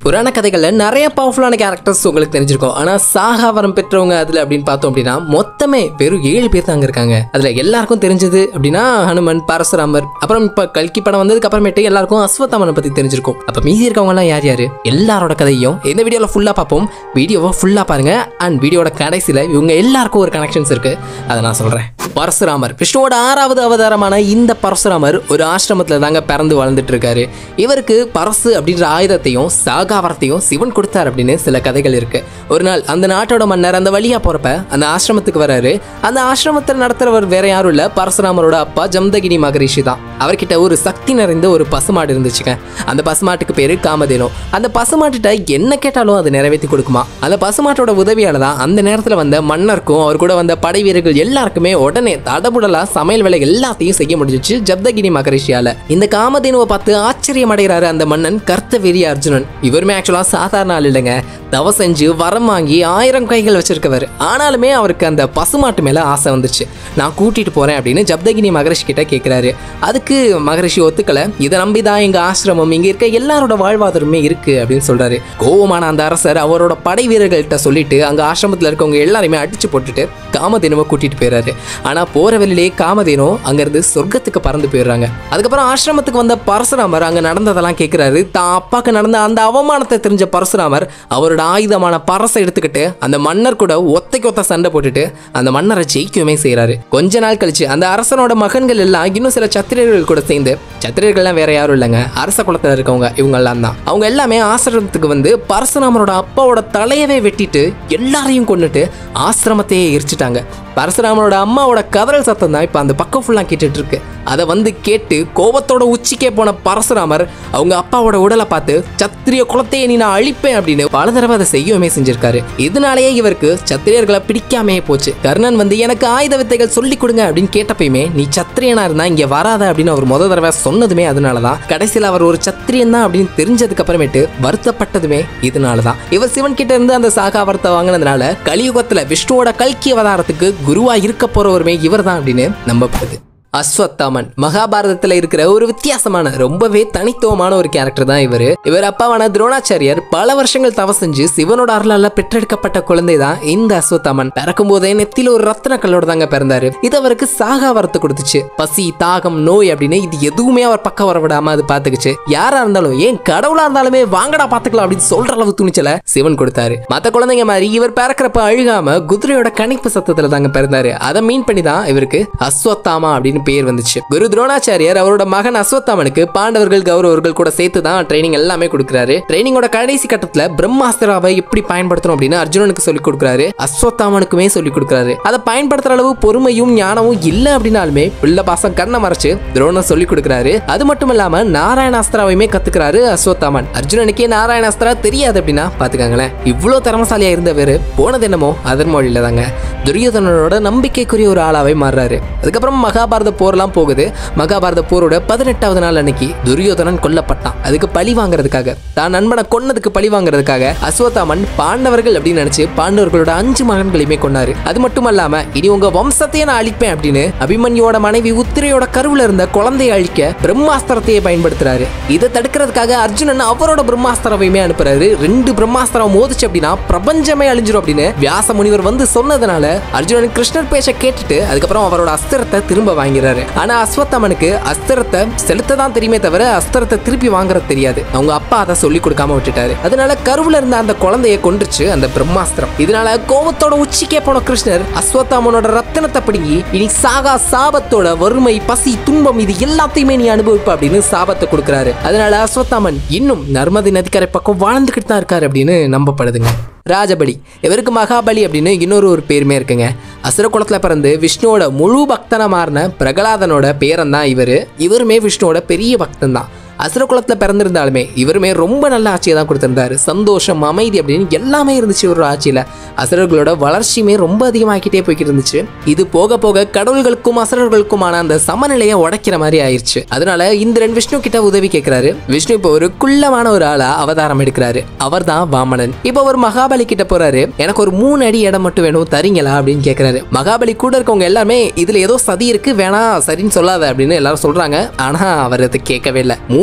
புராண கதைகள்ல நிறைய பவர்ஃபுல்லான கேரக்டர்ஸ் உங்களுக்கு தெரிஞ்சிருக்கும் ஆனா சாகாவரம் பெற்றவங்க அதுல அப்படின்னு பார்த்தோம் அப்படின்னா மொத்தமே வெறும் ஏழு பேர் தாங்க இருக்காங்க அதுல எல்லாருக்கும் தெரிஞ்சது அப்படின்னா ஹனுமன் பரசுராமர் அப்புறம் இப்ப கல்கி படம் வந்ததுக்கு அப்புறமேட்டு எல்லாருக்கும் அஸ்வத்தாமனை பத்தி தெரிஞ்சிருக்கும் அப்ப மீதி இருக்கவங்க எல்லாம் யார் யாரு எல்லாரோட கதையும் இந்த வீடியோல ஃபுல்லா பார்ப்போம் வீடியோவை ஃபுல்லா பாருங்க அண்ட் வீடியோட கடைசியில இவங்க எல்லாருக்கும் ஒரு கனெக்ஷன்ஸ் இருக்கு அதை நான் சொல்றேன் பரசுராமர் விஷ்ணுவோட ஆறாவது அவதாரமான இந்த பரசுராமர் ஒரு ஆசிரமத்துல தாங்க பிறந்து வளர்ந்துட்டு இருக்காரு இவருக்கு பரசு அப்படின்ற ஆயுதத்தையும் சாகாவரத்தையும் சிவன் கொடுத்தார் அப்படின்னு சில கதைகள் இருக்கு ஒரு நாள் அந்த நாட்டோட மன்னர் அந்த வழியா போறப்ப அந்த ஆசிரமத்துக்கு வராரு அந்த ஆசிரமத்தை நடத்துறவர் வேற யாரும் இல்ல பரசுராமரோட அப்பா ஜம்தகினி மகரிஷி தான் அவர்கிட்ட ஒரு சக்தி நிறைந்த ஒரு பசுமாடு இருந்துச்சுங்க அந்த பசுமாட்டுக்கு பேரு காமதேனு அந்த பசுமாட்டுட்ட என்ன கேட்டாலும் அது நிறைவேற்றி கொடுக்குமா அந்த பசுமாட்டோட உதவியால தான் அந்த நேரத்துல வந்த மன்னருக்கும் அவர் கூட வந்த படை வீரர்கள் எல்லாருக்குமே உடனே தடபுடலா சமையல் வேலை எல்லாத்தையும் செய்ய முடிஞ்சிச்சு ஜப்தகிரி மகரிஷியால இந்த காமதேனுவை பார்த்து ஆச்சரியம் அடைகிறாரு அந்த மன்னன் கர்த்தவீரிய அர்ஜுனன் இவருமே ஆக்சுவலா சாதாரண ஆள் இல்லைங்க தவ செஞ்சு வரம் வாங்கி ஆயிரம் கைகள் வச்சிருக்கவர் ஆனாலுமே அவருக்கு அந்த பசுமாட்டு மேல ஆசை வந்துச்சு நான் கூட்டிட்டு போறேன் அப்படின்னு ஜப்தகிரி மகரிஷி கிட்ட கேட்கிறாரு அதுக்கு மகரிஷி ஒத்துக்கல இதை நம்பிதான் எங்க ஆசிரமம் இங்க இருக்க எல்லாரோட வாழ்வாதாரமே இருக்கு அப்படின்னு சொல்றாரு கோவமான அந்த அரசர் அவரோட படை வீரர்கள்ட்ட சொல்லிட்டு அங்க ஆசிரமத்துல இருக்கவங்க எல்லாருமே அடிச்சு போட்டுட்டு காமதேனுவை கூட்டிட்டு போயிடுறாரு ஆனா போற வழியிலே காமதேனு அங்கிருந்து சொர்க்கத்துக்கு பறந்து போயிடுறாங்க அதுக்கப்புறம் ஆசிரமத்துக்கு வந்த பரசுராமர் அங்க நடந்ததெல்லாம் கேட்கிறாரு தான் அப்பாக்கு நடந்த அந்த அவமானத்தை தெரிஞ்ச பரசுராமர் அவரோட ஆயுதமான பரசை எடுத்துக்கிட்டு அந்த மன்னர் கூட ஒத்தைக்கு ஒத்த சண்டை போட்டுட்டு அந்த மன்னரை ஜெயிக்கவுமே செய்றாரு கொஞ்ச நாள் கழிச்சு அந்த அரசனோட மகன்கள் எல்லாம் இன்னும் சில சத்திரியர்கள் கூட சேர்ந்து சத்திரியர்கள்லாம் வேற யாரும் இல்லைங்க அரச குலத்துல இருக்கவங்க இவங்க எல்லாம் தான் அவங்க எல்லாமே ஆசிரமத்துக்கு வந்து பரசுராமரோட அப்பாவோட தலையவே வெட்டிட்டு எல்லாரையும் கொன்னுட்டு ஆசிரமத்தையே எரிச்சிட்டாங்க பரசுராமரோட அம்மாவோட கதறல் சத்தம் தான் இப்போ அந்த பக்கம் ஃபுல்லாக கேட்டுட்டு இருக்கு அதை வந்து கேட்டு கோபத்தோட உச்சிக்கே போன பரசுராமர் அவங்க அப்பாவோட உடலை பார்த்து சத்திரிய குலத்தையே நீ நான் அழிப்பேன் அப்படின்னு பல தடவை அதை செய்யவுமே செஞ்சிருக்காரு இதனாலேயே இவருக்கு சத்திரியர்களை பிடிக்காமே போச்சு கர்ணன் வந்து எனக்கு ஆயுத வித்தைகள் சொல்லி கொடுங்க அப்படின்னு கேட்டப்பயுமே நீ சத்திரியனா இருந்தா இங்க வராத அப்படின்னு அவர் முத தடவை சொன்னதுமே அதனாலதான் கடைசியில் அவர் ஒரு சத்திரியன் தான் அப்படின்னு தெரிஞ்சதுக்கு அப்புறமேட்டு வருத்தப்பட்டதுமே இதனாலதான் இவர் சிவன் கிட்ட இருந்து அந்த சாகாவரத்தை வாங்கினதுனால கலியுகத்துல விஷ்ணுவோட கல்கி அவதாரத்துக்கு குருவா இருக்க போறவருமே இவர் தான் அப்படின்னு நம்பப்படுது அஸ்வத்தாமன் மகாபாரதத்துல இருக்கிற ஒரு வித்தியாசமான ரொம்பவே தனித்துவமான ஒரு கேரக்டர் தான் இவர் இவர் அப்பாவான துரோணாச்சாரியர் பல வருஷங்கள் தவ செஞ்சு சிவனோட அருளால பெற்றெடுக்கப்பட்ட குழந்தை தான் இந்த அஸ்வத்தாமன் பிறக்கும் போதே நெத்தில ஒரு ரத்தின கல்லோட தாங்க பிறந்தாரு இது அவருக்கு சாகா வரத்து கொடுத்துச்சு பசி தாகம் நோய் அப்படின்னு இது எதுவுமே அவர் பக்கம் வர விடாம அது பாத்துக்குச்சு யாரா இருந்தாலும் ஏன் கடவுளா இருந்தாலுமே வாங்கடா பாத்துக்கலாம் அப்படின்னு சொல்ற அளவு துணிச்சல சிவன் கொடுத்தாரு மத்த குழந்தைங்க மாதிரி இவர் பிறக்கிறப்ப அழுகாம குதிரையோட கணிப்பு சத்தத்துல தாங்க பிறந்தாரு அதை மீன் பண்ணி தான் இவருக்கு அஸ்வத்தாமா அப்படின்னு பேர் வந்துச்சு குரு துரோணாச்சாரியர் அவரோட மகன் அஸ்வத்தாமனுக்கு பாண்டவர்கள் கௌரவர்கள் கூட சேர்த்து தான் ட்ரைனிங் எல்லாமே கொடுக்குறாரு ட்ரைனிங்கோட கடைசி கட்டத்துல பிரம்மாஸ்திராவை எப்படி பயன்படுத்தணும் அப்படின்னு அர்ஜுனனுக்கு சொல்லி கொடுக்குறாரு அஸ்வத்தாமனுக்குமே சொல்லி கொடுக்குறாரு அதை பயன்படுத்துற அளவு பொறுமையும் ஞானமும் இல்ல அப்படின்னாலுமே பிள்ளை பாசம் கண்ணை மறைச்சு துரோணர் சொல்லி கொடுக்குறாரு அது மட்டும் இல்லாம நாராயணாஸ்திராவையுமே கத்துக்கிறாரு அஸ்வத்தாமன் அர்ஜுனனுக்கே நாராயணாஸ்திரா தெரியாது அப்படின்னா பாத்துக்காங்களேன் இவ்வளவு திறமசாலியா இருந்தவர் போனது என்னமோ அதன் மொழியில தாங்க துரியோதனனோட நம்பிக்கைக்குரிய ஒரு ஆளாவே மாறுறாரு அதுக்கப்புறம் மகாபாரத போர்லாம் போகுது மகாபாரத போரோட பதினெட்டாவது நாள் அன்னைக்கு துரியோதனன் கொல்லப்பட்டான் அதுக்கு பழி வாங்குறதுக்காக தான் நண்பனை கொன்னதுக்கு பழி வாங்குறதுக்காக அஸ்வத்தாமன் பாண்டவர்கள் அப்படின்னு நினைச்சு பாண்டவர்களோட அஞ்சு மகன்களையுமே கொன்னாரு அது மட்டும் அல்லாம இனி உங்க வம்சத்தையே நான் அழிப்பேன் அப்படின்னு அபிமன்யோட மனைவி உத்திரையோட கருவுல இருந்த குழந்தையை அழிக்க பிரம்மாஸ்திரத்தையே பயன்படுத்துறாரு இதை தடுக்கிறதுக்காக அர்ஜுனன் அவரோட பிரம்மாஸ்திரவையுமே அனுப்புறாரு ரெண்டு பிரம்மாஸ்திரம் மோதிச்சு அப்படின்னா பிரபஞ்சமே அழிஞ்சிரும் அப்படின்னு வியாச முனிவர் வந்து சொன்னதுனால அர்ஜுனன் கிருஷ்ணர் பேச்ச கேட்டுட்டு அதுக்கப்புறம் அவரோட அஸ்திரத்தை திரும்ப வாங்கிறாரு ஆனா அஸ்வத்தாமனுக்கு அஸ்திரத்தை செலுத்த தான் தெரியுமே தவிர அஸ்திரத்தை திருப்பி வாங்குறது தெரியாது அவங்க அப்பா அதை சொல்லி கொடுக்காம விட்டுட்டாரு அதனால கருவுல இருந்த அந்த குழந்தைய கொண்டுச்சு அந்த பிரம்மாஸ்திரம் இதனால கோபத்தோட உச்சிக்கே போன கிருஷ்ணர் அஸ்வத்தாமனோட ரத்தினத்தை பிடுங்கி இனி சாகா சாபத்தோட வறுமை பசி துன்பம் இது எல்லாத்தையுமே நீ அனுபவிப்ப அப்படின்னு சாபத்தை கொடுக்குறாரு அதனால அஸ்வத்தாமன் இன்னும் நர்மதி நதிக்கரை பக்கம் வாழ்ந்துகிட்டு தான் இருக்காரு அப்படின்னு நம்பப்படுதுங்க ராஜபலி இவருக்கு மகாபலி அப்படின்னு இன்னொரு ஒரு பேருமே இருக்குங்க அசுர குலத்துல பிறந்து விஷ்ணுவோட முழு பக்தனா மாறின பிரகலாதனோட பேரன் தான் இவர் இவருமே விஷ்ணுவோட பெரிய பக்தன் தான் அசுர குலத்துல பிறந்திருந்தாலுமே இவருமே ரொம்ப நல்ல ஆட்சியை தான் கொடுத்திருந்தாரு சந்தோஷம் அமைதி அப்படின்னு எல்லாமே இருந்துச்சு இவரோட ஆட்சியில அசுரர்களோட வளர்ச்சியுமே ரொம்ப அதிகமாக்கிட்டே போய்கிட்டு இருந்துச்சு இது போக போக கடவுள்களுக்கும் அசுரர்களுக்குமான அந்த சமநிலையை உடைக்கிற மாதிரி ஆயிருச்சு அதனால இந்திரன் விஷ்ணு கிட்ட உதவி கேட்கிறாரு விஷ்ணு இப்போ ஒரு குள்ளமான ஒரு ஆளா அவதாரம் எடுக்கிறாரு அவர் தான் வாமனன் இப்போ ஒரு மகாபலி கிட்ட போறாரு எனக்கு ஒரு மூணு அடி இடம் மட்டும் வேணும் தரீங்களா அப்படின்னு கேட்கிறாரு மகாபலி கூட இருக்கவங்க எல்லாமே இதுல ஏதோ சதி இருக்கு வேணா சரின்னு சொல்லாத அப்படின்னு எல்லாரும் சொல்றாங்க ஆனா அவர் அதை கேட்கவே இல்லை மூணு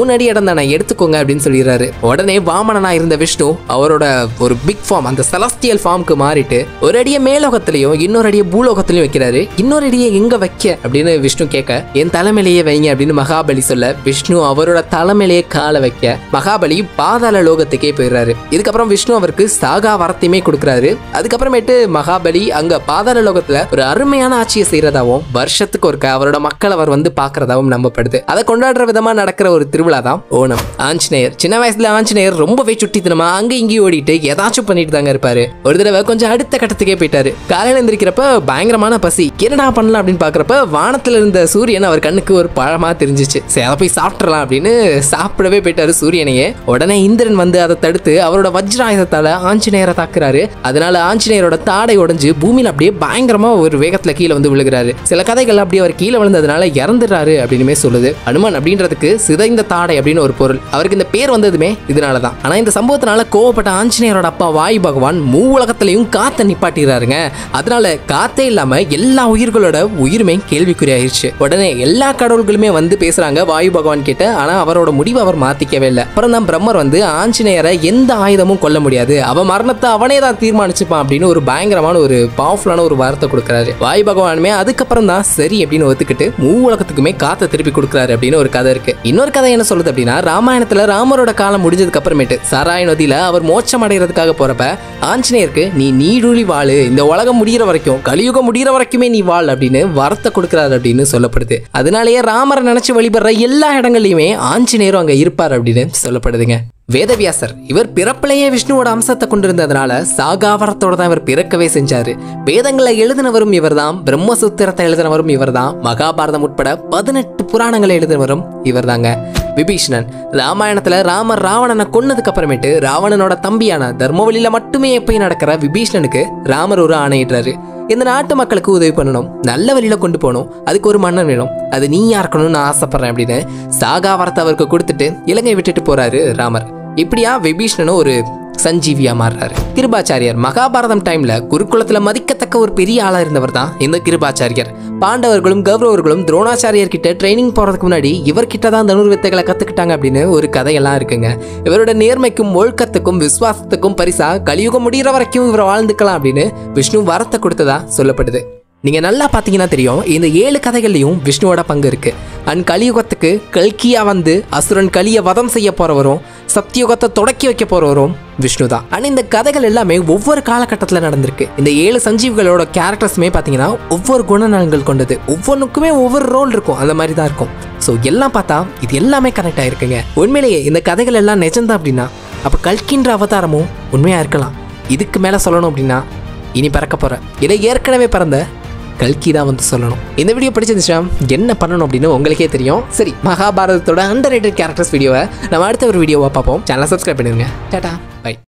மூணு அடி இடம் தானே எடுத்துக்கோங்க அப்படின்னு சொல்லிடுறாரு உடனே வாமனனா இருந்த விஷ்ணு அவரோட ஒரு பிக் ஃபார்ம் அந்த செலஸ்டியல் ஃபார்முக்கு மாறிட்டு ஒரு அடியை மேலோகத்திலையும் இன்னொரு அடியை பூலோகத்திலையும் வைக்கிறாரு இன்னொரு அடியை எங்க வைக்க அப்படின்னு விஷ்ணு கேட்க என் தலைமையிலேயே வைங்க அப்படின்னு மகாபலி சொல்ல விஷ்ணு அவரோட தலைமையிலேயே காலை வைக்க மகாபலி பாதாள லோகத்துக்கே போயிடுறாரு இதுக்கப்புறம் விஷ்ணு அவருக்கு சாகா வரத்தையுமே கொடுக்குறாரு அதுக்கப்புறமேட்டு மகாபலி அங்க பாதாள லோகத்துல ஒரு அருமையான ஆட்சியை செய்யறதாவும் வருஷத்துக்கு ஒருக்க அவரோட மக்கள் அவர் வந்து பாக்குறதாவும் நம்பப்படுது அதை கொண்டாடுற விதமா நடக்கிற ஒரு திருவிழா தான் ஓணம் ஆஞ்சநேயர் சின்ன வயசுல ஆஞ்சநேயர் ரொம்பவே சுட்டித்தனமா அங்க இங்கேயும் ஓடிட்டு ஏதாச்சும் பண்ணிட்டு தாங்க இருப்பாரு ஒரு தடவை கொஞ்சம் அடுத்த கட்டத்துக்கே போயிட்டாரு காலையில எந்திரிக்கிறப்ப பயங்கரமான பசி என்னடா பண்ணலாம் அப்படின்னு பாக்குறப்ப வானத்துல இருந்த சூரியன் அவர் கண்ணுக்கு ஒரு பழமா தெரிஞ்சிச்சு சரி அதை போய் சாப்பிட்றலாம் அப்படின்னு சாப்பிடவே போயிட்டாரு சூரியனையே உடனே இந்திரன் வந்து அதை தடுத்து அவரோட வஜ்ராயுதத்தால ஆஞ்சநேயரை தாக்குறாரு அதனால ஆஞ்சநேயரோட தாடை உடைஞ்சு பூமியில அப்படியே பயங்கரமா ஒரு வேகத்துல கீழே வந்து விழுகிறாரு சில கதைகள் அப்படியே அவர் கீழே விழுந்ததுனால இறந்துடுறாரு அப்படின்னுமே சொல்லுது அனுமன் அப்படின்றதுக்கு சிதைந்த தாடை அப்படின்னு ஒரு பொருள் அவருக்கு இந்த பேர் வந்ததுமே இதனாலதான் ஆனா இந்த சம்பவத்தினால கோவப்பட்ட ஆஞ்சநேயரோட அப்பா வாயு பகவான் மூ உலகத்திலையும் காத்த நிப்பாட்டிடுறாருங்க அதனால காத்தே இல்லாம எல்லா உயிர்களோட உயிருமே கேள்விக்குறி ஆயிடுச்சு உடனே எல்லா கடவுள்களுமே வந்து பேசுறாங்க வாயு பகவான் கிட்ட ஆனா அவரோட முடிவை அவர் மாத்திக்கவே இல்லை அப்புறம் தான் பிரம்மர் வந்து ஆஞ்சநேயரை எந்த ஆயுதமும் கொல்ல முடியாது அவன் மரணத்தை அவனே தான் தீர்மானிச்சுப்பான் அப்படின்னு ஒரு பயங்கரமான ஒரு பவர்ஃபுல்லான ஒரு வார்த்தை கொடுக்குறாரு வாயு பகவானுமே அதுக்கப்புறம் தான் சரி அப்படின்னு ஒத்துக்கிட்டு மூ உலகத்துக்குமே காத்த திருப்பி கொடுக்குறாரு அப்படின்னு ஒரு கதை இருக்கு இன்னொரு கதை என்ன சொல்லுது அப்படின்னா ராமாயணத்துல ராமரோட காலம் முடிஞ்சதுக்கு அப்புறமேட்டு சாராய நதியில அவர் மோட்சம் அடைகிறதுக்காக போறப்ப ஆஞ்சநேயருக்கு நீ நீடுழி வாழு இந்த உலகம் முடிகிற வரைக்கும் கலியுகம் முடிகிற வரைக்குமே நீ வாழ் அப்படின்னு வரத்தை கொடுக்குறாரு அப்படின்னு சொல்லப்படுது அதனாலேயே ராமரை நினைச்சு வழிபடுற எல்லா இடங்கள்லயுமே ஆஞ்சநேயரும் அங்க இருப்பார் அப்படின்னு சொல்லப்படுதுங்க வேதவியாசர் இவர் பிறப்பிலேயே விஷ்ணுவோட அம்சத்தை கொண்டிருந்ததுனால சாகாவரத்தோட தான் இவர் பிறக்கவே செஞ்சாரு வேதங்களை எழுதினவரும் இவர்தான் பிரம்மசூத்திரத்தை எழுதினவரும் இவர்தான் மகாபாரதம் உட்பட பதினெட்டு புராணங்களை எழுதினவரும் இவர்தாங்க விபீஷணன் ராமாயணத்துல ராமர் ராவணனை கொன்னதுக்கு அப்புறமேட்டு ராவணனோட தம்பியான தர்மவழியில மட்டுமே எப்பயும் நடக்கிற விபீஷணனுக்கு ராமர் ஒரு ஆணையிடுறாரு இந்த நாட்டு மக்களுக்கு உதவி பண்ணணும் நல்ல வழியில கொண்டு போகணும் அதுக்கு ஒரு மன்னன் வேணும் அது நீயா இருக்கணும்னு நான் ஆசைப்படுறேன் அப்படின்னு சாகாவரத்தை அவருக்கு கொடுத்துட்டு இலங்கை விட்டுட்டு போறாரு ராமர் இப்படியா விபீஷணனும் ஒரு சஞ்சீவியா மாறுறாரு கிருபாச்சாரியார் மகாபாரதம் டைம்ல குருகுலத்துல மதிக்கத்தக்க ஒரு பெரிய ஆளா இருந்தவர் தான் இந்த கிருபாச்சாரியார் பாண்டவர்களும் கௌரவர்களும் துரோணாச்சாரியர் கிட்ட ட்ரைனிங் போறதுக்கு முன்னாடி இவர்கிட்ட தான் தனுர் வித்தைகளை கத்துக்கிட்டாங்க அப்படின்னு ஒரு கதையெல்லாம் இருக்குங்க இவரோட நேர்மைக்கும் ஒழுக்கத்துக்கும் விசுவாசத்துக்கும் பரிசா கலியுகம் முடிகிற வரைக்கும் இவர் வாழ்ந்துக்கலாம் அப்படின்னு விஷ்ணு வரத்தை கொடுத்ததா சொல்லப்படுது நீங்க நல்லா பாத்தீங்கன்னா தெரியும் இந்த ஏழு கதைகள்லயும் விஷ்ணுவோட பங்கு இருக்கு அண்ட் கலியுகத்துக்கு கல்கியா வந்து அசுரன் கலிய வதம் செய்ய போறவரும் சத்தியுகத்தை தொடக்கி வைக்க போறவரும் விஷ்ணு தான் ஆனா இந்த கதைகள் எல்லாமே ஒவ்வொரு காலகட்டத்தில் நடந்திருக்கு இந்த ஏழு சஞ்சீவிகளோட கேரக்டர்ஸுமே பார்த்தீங்கன்னா ஒவ்வொரு குணநலன்கள் கொண்டது ஒவ்வொன்றுக்குமே ஒவ்வொரு ரோல் இருக்கும் அந்த மாதிரி தான் இருக்கும் ஸோ எல்லாம் பார்த்தா இது எல்லாமே கனெக்ட் ஆயிருக்குங்க உண்மையிலேயே இந்த கதைகள் எல்லாம் நிஜம்தான் அப்படின்னா அப்போ கல்கின்ற அவதாரமும் உண்மையா இருக்கலாம் இதுக்கு மேலே சொல்லணும் அப்படின்னா இனி பறக்க போற இதை ஏற்கனவே பறந்த கல்கி தான் வந்து சொல்லணும் இந்த வீடியோ பிடிச்சிருந்துச்சா என்ன பண்ணணும் அப்படின்னு உங்களுக்கே தெரியும் சரி மகாபாரதத்தோட அண்டர் ரேட்டட் கேரக்டர்ஸ் வீடியோவை நம்ம அடுத்த ஒரு வீடியோவாக பார்ப்போம் சேனலை சப்ஸ்கிரைப் பண்ணிடுங்க டாடா பை